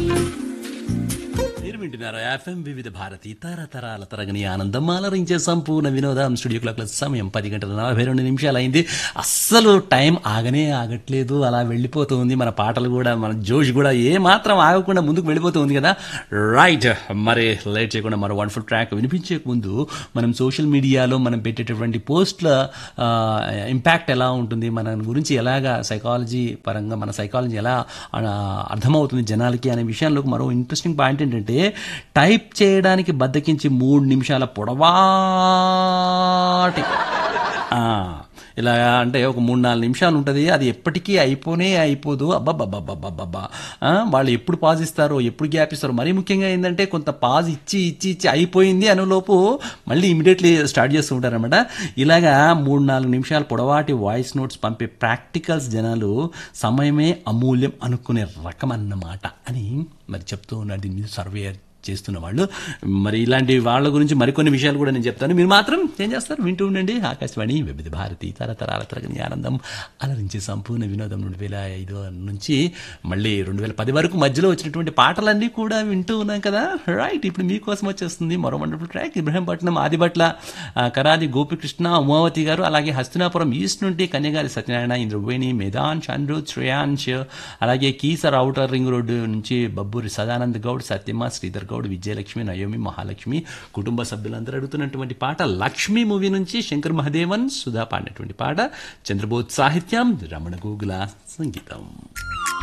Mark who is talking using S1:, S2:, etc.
S1: మీరు వింటున్నారు ఎఫ్ఎం వివిధ భారతి తరతరాల తరగని ఆనందం అలరించే సంపూర్ణ వినోదం స్టూడియో క్లాక్ల సమయం పది గంటల నలభై రెండు నిమిషాలు అయింది అస్సలు టైం ఆగనే ఆగట్లేదు అలా వెళ్ళిపోతూ ఉంది మన పాటలు కూడా మన జోష్ కూడా ఏ మాత్రం ఆగకుండా ముందుకు వెళ్ళిపోతూ ఉంది కదా రైట్ మరి లేట్ చేయకుండా మరో వండర్ఫుల్ ట్రాక్ వినిపించే ముందు మనం సోషల్ మీడియాలో మనం పెట్టేటటువంటి పోస్ట్ల ఇంపాక్ట్ ఎలా ఉంటుంది మన గురించి ఎలాగా సైకాలజీ పరంగా మన సైకాలజీ ఎలా ఆ, అర్థమవుతుంది జనాలకి అనే విషయంలో మరో ఇంట్రెస్టింగ్ పాయింట్ ఏంటంటే టైప్ చేయడానికి బద్దకించి మూడు నిమిషాల పొడవాటి ఆ, ఇలా అంటే ఒక మూడు నాలుగు నిమిషాలు ఉంటుంది అది ఎప్పటికీ అయిపోనే అయిపోదు అబ్బబ్బబ్బబ్బబ్బబ్బా ఆ, వాళ్ళు ఎప్పుడు పాజ్ ఇస్తారో ఎప్పుడు గ్యాప్ ఇస్తారో మరీ ముఖ్యంగా ఏంటంటే కొంత పాజ్ ఇచ్చి ఇచ్చి ఇచ్చి అయిపోయింది అనేలోపు మళ్ళీ ఇమీడియట్లీ స్టార్ట్ చేస్తూ ఉంటారనమాట ఇలాగా మూడు నాలుగు నిమిషాలు పొడవాటి వాయిస్ నోట్స్ పంపే ప్రాక్టికల్స్ జనాలు సమయమే అమూల్యం అనుకునే రకం అన్నమాట అని మరి చెప్తూ ఉన్నారు దీని మీద సర్వే చేస్తున్న వాళ్ళు మరి ఇలాంటి వాళ్ళ గురించి మరికొన్ని విషయాలు కూడా నేను చెప్తాను మీరు మాత్రం ఏం చేస్తారు వింటూ ఉండండి ఆకాశవాణి వివిధ భారతి తరతరాల తరగని ఆనందం అలరించే సంపూర్ణ వినోదం రెండు వేల ఐదు నుంచి మళ్ళీ రెండు వేల పది వరకు మధ్యలో వచ్చినటువంటి పాటలన్నీ కూడా వింటూ ఉన్నాం కదా రైట్ ఇప్పుడు మీకోసం వచ్చేస్తుంది మరో వండర్ఫుల్ ట్రాక్ ఇబ్రహీంపట్నం ఆదిబట్ల ఆ, కరాది గోపికృష్ణ ఉమావతి గారు అలాగే హస్తినాపురం ఈస్ట్ నుండి కన్యగారి సత్యనారాయణ ఇంద్రవేణి మేధాన్ చంద్రు శ్రేయాంశ్ అలాగే కీసర్ ఔటర్ రింగ్ రోడ్డు నుంచి బబ్బూరి సదానంద్ గౌడ్ సత్యమ్మ శ్రీధర్ గౌడ్ విజయలక్ష్మి నయోమి మహాలక్ష్మి కుటుంబ సభ్యులందరూ అడుగుతున్నటువంటి పాట లక్ష్మి మూవీ నుంచి శంకర్ మహదేవన్ సుధా పాడినటువంటి పాట చంద్రబోధ్ సాహిత్యం రమణ గూగుల సంగీతం